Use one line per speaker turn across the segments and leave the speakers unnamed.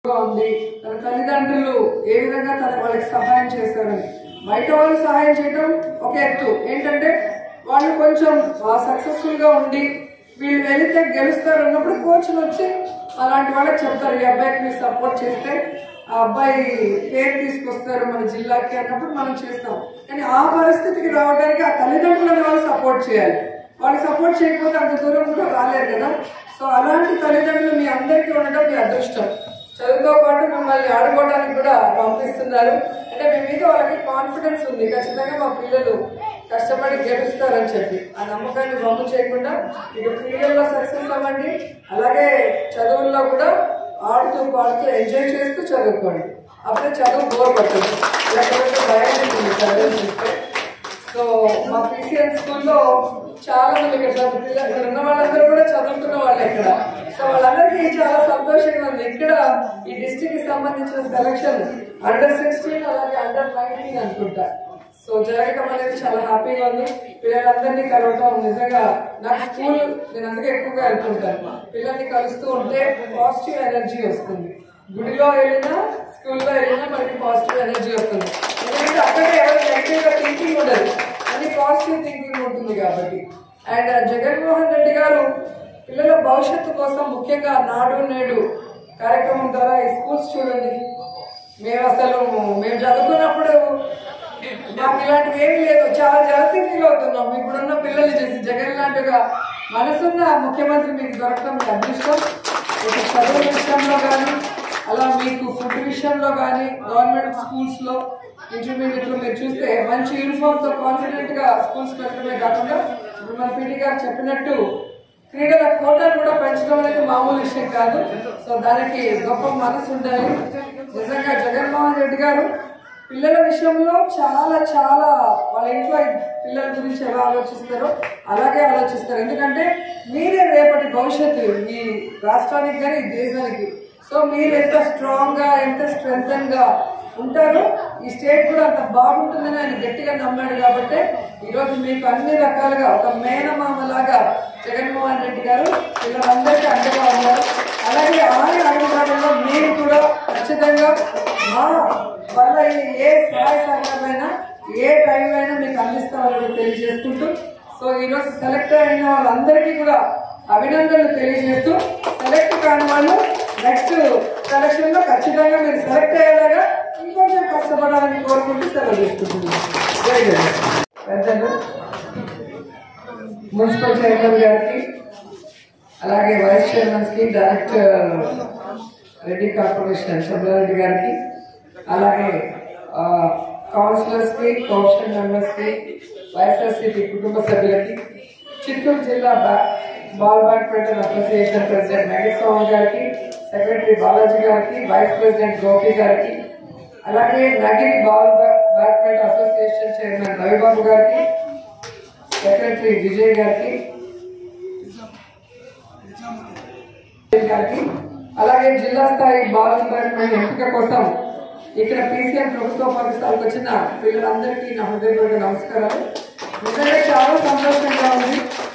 గా ఉంది తన తల్లిదండ్రులు ఏ విధంగా తన వాళ్ళకి సహాయం చేశారని బయట వాళ్ళు సహాయం చేయడం ఒక ఎత్తు ఏంటంటే వాళ్ళు కొంచెం సక్సెస్ఫుల్ గా ఉండి వీళ్ళు వెళితే గెలుస్తారు అన్నప్పుడు కోచ్లు వచ్చి అలాంటి వాళ్ళకి చెప్తారు ఈ అబ్బాయికి మీరు సపోర్ట్ చేస్తే ఆ అబ్బాయి పేరు తీసుకొస్తారు మన జిల్లాకి అన్నప్పుడు మనం చేస్తాం కానీ ఆ పరిస్థితికి రావడానికి ఆ తల్లిదండ్రులను వాళ్ళు సపోర్ట్ చేయాలి వాళ్ళు సపోర్ట్ చేయకపోతే అంత దూరం కూడా రాలేరు కదా సో అలాంటి తల్లిదండ్రులు మీ అందరికీ ఉండడం మీ అదృష్టం చదువుతో పాటు మిమ్మల్ని ఆడుకోవడానికి కూడా పంపిస్తున్నారు అంటే మీ మీద వాళ్ళకి కాన్ఫిడెన్స్ ఉంది ఖచ్చితంగా మా పిల్లలు కష్టపడి గెలుస్తారని చెప్పి ఆ నమ్మకాన్ని బొమ్మ చేయకుండా ఇటు క్రీడల్లో సక్సెస్ అవ్వండి అలాగే చదువుల్లో కూడా ఆడుతూ పాడుతూ ఎంజాయ్ చేస్తూ చదువుకోండి అప్పుడే చదువు బోర్ పట్టదు లేకపోతే భయం ఉంటుంది చదువు చూస్తే సో మా పీసీఎల్ స్కూల్లో చాలా మంది ఇక్కడ చదువు పిల్ల- ఇక్కడ ఉన్న వాళ్ళందరూ కూడా చదువుతున్న వాళ్ళే ఇక్కడ సో వాళ్ళందరికీ చాలా సంతోషంగా ఉంది ఇక్కడ ఈ డిస్టిక్ కి సంబంధించిన సెలక్షన్ అండర్ సిక్స్టీన్ అలాగే అండర్ నైన్టీన్ అనుకుంటా సో జరగడం అనేది చాలా హ్యాపీగా ఉంది పిల్లలందరినీ కలవటం నిజంగా నాకు స్కూల్ నేను అందుకే ఎక్కువగా వెళ్తుంటాను పిల్లల్ని కలుస్తూ ఉంటే పాజిటివ్ ఎనర్జీ వస్తుంది గుడిలో వెళ్ళినా స్కూల్లో వెళ్ళినా మనకి పాజిటివ్ ఎనర్జీ వస్తుంది ఎందుకంటే అక్కడ ఎవరు నెగిటివ్ గా థింకింగ్ ఉండదు అన్ని పాజిటివ్ థింకింగ్ ఉంటుంది కాబట్టి అండ్ జగన్మోహన్ రెడ్డి గారు పిల్లల భవిష్యత్తు కోసం ముఖ్యంగా నాడు నేడు కార్యక్రమం ద్వారా ఈ స్కూల్స్ చూడండి మేము అసలు మేము చదువుకున్నప్పుడు మాకు ఇలాంటివి ఏమీ లేదు చాలా జలసీ ఫీల్ అవుతున్నాం ఇప్పుడున్న పిల్లలు చేసి జగన్ లాంటిగా మనసున్న ముఖ్యమంత్రి మీకు దొరకడం మీ అదృష్టం ఒక చదువు విషయంలో కానీ అలా మీకు ఫుడ్ విషయంలో కానీ గవర్నమెంట్ స్కూల్స్ లో ఇంటర్మీడియట్ లో మీరు చూస్తే మంచి యూనిఫామ్ తో కాన్ఫిడెంట్ గా స్కూల్స్ పెట్టడమే కాకుండా ఇప్పుడు మన పీటీ గారు చెప్పినట్టు క్రీడల కోటను కూడా పెంచడం అనేది మామూలు విషయం కాదు సో దానికి గొప్ప మనసు ఉండాలి నిజంగా జగన్మోహన్ రెడ్డి గారు పిల్లల విషయంలో చాలా చాలా వాళ్ళ ఇంట్లో పిల్లల గురించి ఎలా ఆలోచిస్తారో అలాగే ఆలోచిస్తారు ఎందుకంటే మీరే రేపటి భవిష్యత్తు ఈ రాష్ట్రానికి కానీ ఈ దేశానికి సో మీరు ఎంత స్ట్రాంగ్ గా ఎంత స్ట్రెంగ్ గా ఉంటారో ఈ స్టేట్ కూడా అంత బాగుంటుందని ఆయన గట్టిగా నమ్మాడు కాబట్టి ఈరోజు మీకు అన్ని రకాలుగా ఒక మేనమామలాగా జగన్మోహన్ రెడ్డి గారు వీళ్ళందరికీ అండగా ఉన్నారు అలాగే ఆయన అడుగుబాటులో మీరు కూడా ఖచ్చితంగా మా వల్ల ఏ సహాయ సహకారమైనా ఏ టైంలో అయినా మీకు అందిస్తామని కూడా తెలియజేసుకుంటూ సో ఈరోజు సెలెక్ట్ అయిన వాళ్ళందరికీ కూడా అభినందనలు తెలియజేస్తూ సెలెక్ట్ కాని వాళ్ళు నెక్స్ట్ సెలక్షన్ లో ఖచ్చితంగా మీరు సెలెక్ట్ అయ్యేలాగా ఇంకొంచెం కష్టపడాలని కోరుకుంటూ సెలవు తీసుకుంటున్నాను జై జగన్ పెద్దలు మున్సిపల్ చైర్మన్ గారికి అలాగే వైస్ చైర్మన్స్ కి డైరెక్టర్ రెడ్డి కార్పొరేషన్ చంద్రారెడ్డి గారికి అలాగే కౌన్సిలర్స్ కి కౌన్సిల్ మెంబర్స్ కి వైఎస్ఆర్సీపీ కుటుంబ సభ్యులకి చిత్తూరు జిల్లా బా- ball badminton association president Nageswararao గారికి సెక్రటరీ బాలాజీ గారికి వైస్ ప్రెసిడెంట్ గోపి గారికి అలాగే నగిరి బాల్ బ్యా- బ్యాడ్మింటన్ అసోసియేషన్ చైర్మన్ రవిబాబు గారికి సెక్రటరీ విజయ్ గారికి గారికి అలాగే జిల్లా స్థాయి బాల్ బ్యాడ్మింటన్ ఎంపిక కోసం ఇక్కడ పీసీఎం ప్రభుత్వ పాఠశాలకు వచ్చిన పిల్లలందరికీ నా హృదయపూర్వక నమస్కారాలు నిజంగా చాలా సంతోషంగా ఉంది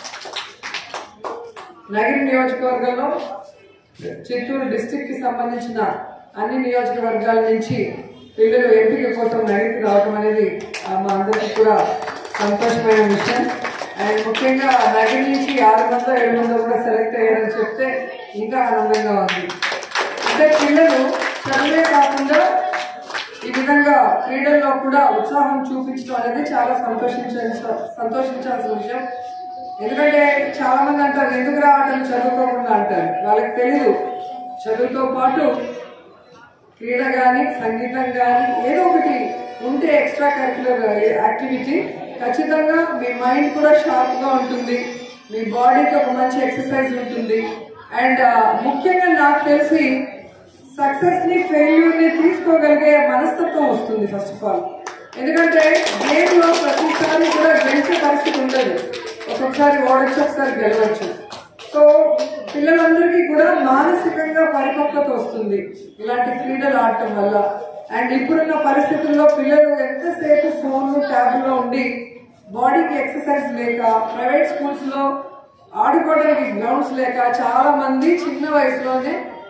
నగిరి నియోజకవర్గంలో చిత్తూరు డిస్టిక్ కి సంబంధించిన అన్ని నియోజకవర్గాల నుంచి పిల్లలు ఎంపిక కోసం నగిరికి రావడం అనేది ఆ, మా అందరికీ కూడా సంతోషమైన విషయం అండ్ ముఖ్యంగా నగిరి నుంచి ఆరు మందో ఏడు మందో కూడా సెలెక్ట్ అయ్యారని చెప్తే ఇంకా ఆనందంగా ఉంది అంటే పిల్లలు చదివే కాకుండా ఈ విధంగా క్రీడల్లో కూడా ఉత్సాహం చూపించడం అనేది చాలా సంతోషించాల్సిన సంతోషించాల్సిన విషయం ఎందుకంటే చాలా మంది అంటారు ఎందుకు ఆటలు చదువుకోకుండా అంటారు వాళ్ళకి తెలియదు చదువుతో పాటు క్రీడ కానీ సంగీతం కానీ ఏదో ఒకటి ఉంటే ఎక్స్ట్రా కరిక్యులర్ యాక్టివిటీ ఖచ్చితంగా మీ మైండ్ కూడా షార్ప్ గా ఉంటుంది మీ బాడీకి ఒక మంచి ఎక్సర్సైజ్ ఉంటుంది అండ్ ముఖ్యంగా నాకు తెలిసి సక్సెస్ ని ఫెయిల్యూర్ ని తీసుకోగలిగే మనస్తత్వం వస్తుంది ఫస్ట్ ఆఫ్ ఆల్ ఎందుకంటే గేమ్ లో ప్రతిసారి కూడా గెలిచే పరిస్థితి ఉండదు ఒక్కొక్కసారి ఓడొచ్చు ఒకసారి గెలవచ్చు సో పిల్లలందరికీ కూడా మానసికంగా పరిపక్వత వస్తుంది ఇలాంటి క్రీడలు ఆడటం వల్ల అండ్ ఇప్పుడున్న పరిస్థితుల్లో పిల్లలు ఎంతసేపు ఫోన్ ట్యాబ్లో ఉండి బాడీకి ఎక్సర్సైజ్ లేక ప్రైవేట్ స్కూల్స్ లో ఆడుకోవడానికి గ్రౌండ్స్ లేక చాలా మంది చిన్న వయసులోనే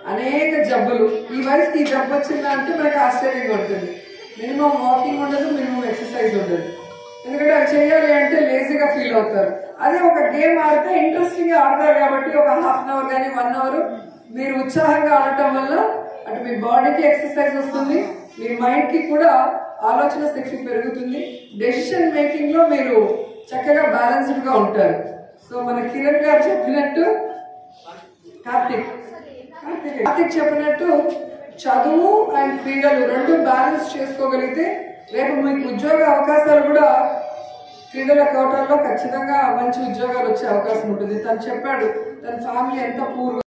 అనేక జబ్బులు ఈ వయసుకి ఈ జబ్బు వచ్చిందా అంటే మనకు ఆశ్చర్యంగా ఉంటుంది మినిమం వాకింగ్ ఉండదు మినిమం ఎక్సర్సైజ్ ఉండదు ఎందుకంటే అది చేయాలి అంటే లేజీగా ఫీల్ అవుతారు అదే ఒక గేమ్ ఆడితే ఇంట్రెస్టింగ్ గా ఆడతారు కాబట్టి ఒక హాఫ్ అన్ అవర్ కానీ వన్ అవర్ మీరు ఉత్సాహంగా ఆడటం వల్ల అటు మీ బాడీకి ఎక్సర్సైజ్ వస్తుంది మీ మైండ్ కి కూడా ఆలోచన శక్తి పెరుగుతుంది డెసిషన్ మేకింగ్ లో మీరు చక్కగా బ్యాలెన్స్డ్ గా ఉంటారు సో మన కిరణ్ గారు చెప్పినట్టు కార్తిక్ కార్తిక్ కార్తిక్ చెప్పినట్టు చదువు అండ్ క్రీడలు రెండు బ్యాలెన్స్ చేసుకోగలిగితే రేపు మీకు ఉద్యోగ అవకాశాలు కూడా క్రీడల కోటాల్లో ఖచ్చితంగా మంచి ఉద్యోగాలు వచ్చే అవకాశం ఉంటుంది తను చెప్పాడు తన ఫ్యామిలీ ఎంత పూర్వ